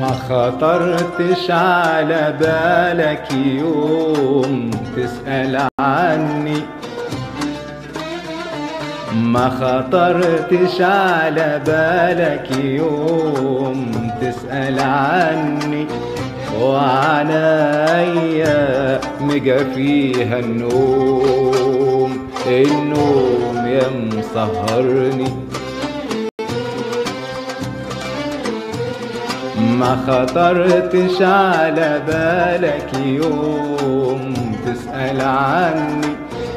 ما خطرتش على بالك يوم تسأل عني ما خطرتش على بالك يوم تسأل عني وعنايا مجا فيها النوم النوم يا مسهرني ما خطرتش على بالك يوم تسأل عني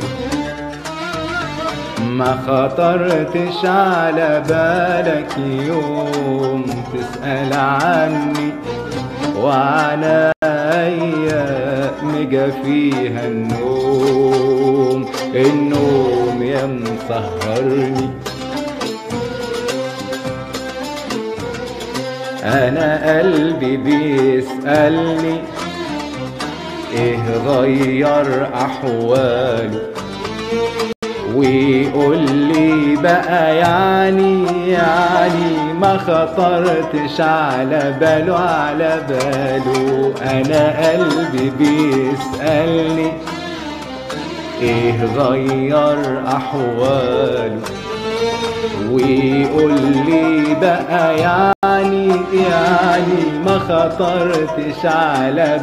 ما خطرتش على بالك يوم تسأل عني وعنايا مجا فيها النوم النوم يا مسهرني انا قلبي بيسألني ايه غير احواله ويقول لي بقى يعني يعني ما خطرتش على باله على باله انا قلبي بيسألني ايه غير احواله ويقول لي بقى يعني يعني ما خطرتش على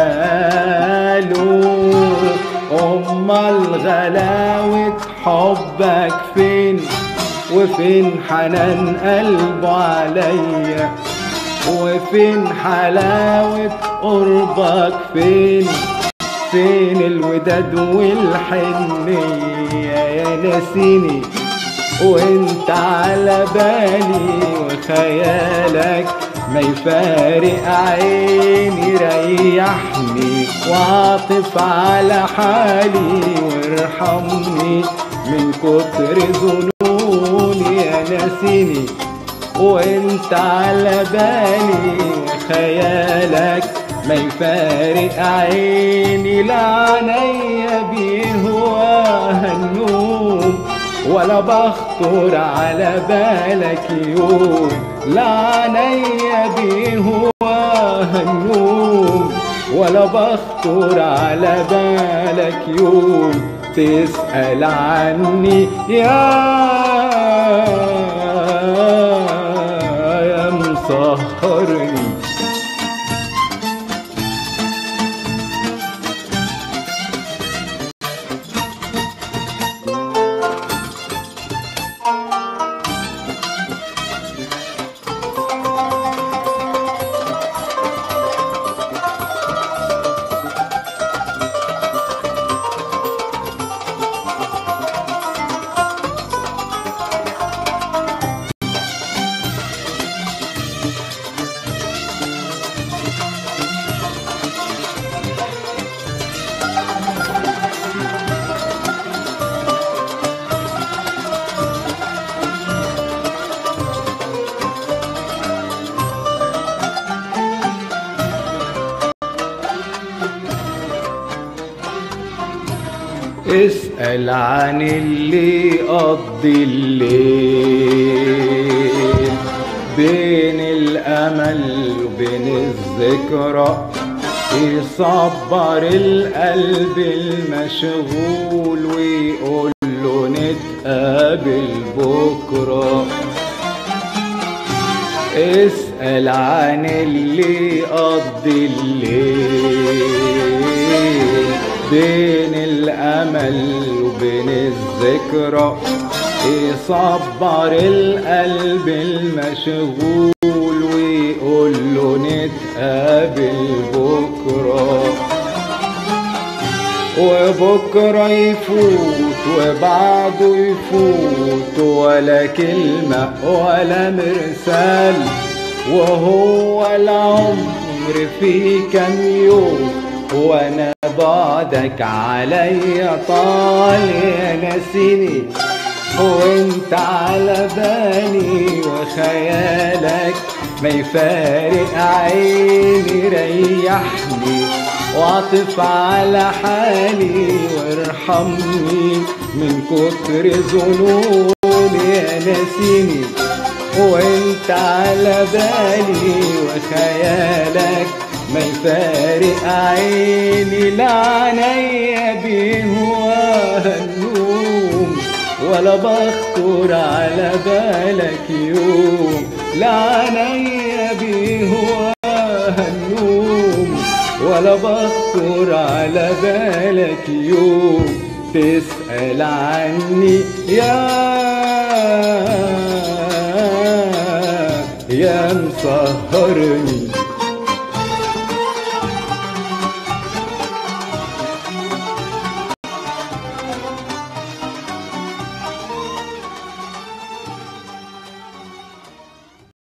باله امال غلاوة حبك فين وفين حنان قلبه عليا وفين حلاوة قربك فين فين الوداد والحنية يا ناسيني وانت على بالي وخيالك ما يفارق عيني ريحني وعاطف على حالي وارحمني من كتر ظنوني يا ناسيني وانت على بالي وخيالك ما يفارق عيني لا عينيا بيهواها النوم ولا بخطر على بالك يوم لا عينيا بيهواها النوم ولا بخطر على بالك يوم تسأل عني يا يا مسهرني اسأل عن اللي قضي الليل بين الأمل وبين الذكرى يصبر القلب المشغول ويقول له نتقابل بكرة اسأل عن اللي قضي الليل بين الأمل وبين الذكرى يصبر القلب المشغول ويقول له نتقابل بكرة وبكرة يفوت وبعده يفوت ولا كلمة ولا مرسال وهو العمر في كم يوم وانا بعدك عليا طال يا ناسيني وانت على بالي وخيالك ما يفارق عيني ريحني واعطف على حالي وارحمني من كتر ظنوني يا ناسيني وانت على بالي وخيالك ما يفارق عيني لا عينيا بيهواها النوم ولا بخطر على بالك يوم لا عينيا بيهواها النوم ولا بخطر على بالك يوم تسأل عني يا يا مسهرني